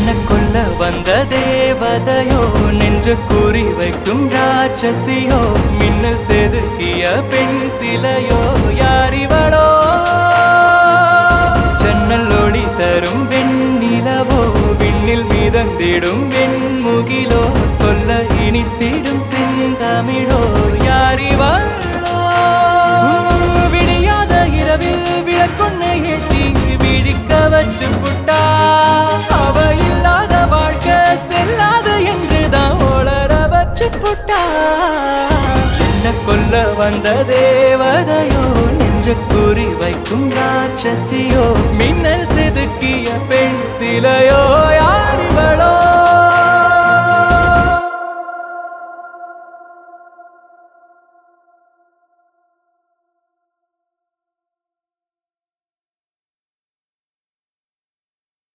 என்ன கொல்ல வந்த தேவதையோ நெஞ்ச குறி வைக்கும் ராட்சசியோ மின்னல் செதுக்கிய பெண் சிலையோ யாரிவளோ ஜன்னல் ஒளி தரும் வெண்ணிலவோ விண்ணில் மிதந்திடும் வெண்முகிலோ சொல்ல இனித்திடும் செந்தமிழோ யாரிவளோ விடியாத இரவில் விளக்கொன்னை ஏத்தி விழிக்க வச்சு புட்டா அவ இல்லாத வாழ்க்கை செல்லாத என்றுதான் ஒளர வச்சு புட்டா என்ன கொல்ல வந்த தேவதையோ நெஞ்ச குறி வைக்கும் ராட்சசியோ மின்னல் செதுக்கிய பெண் சிலையோ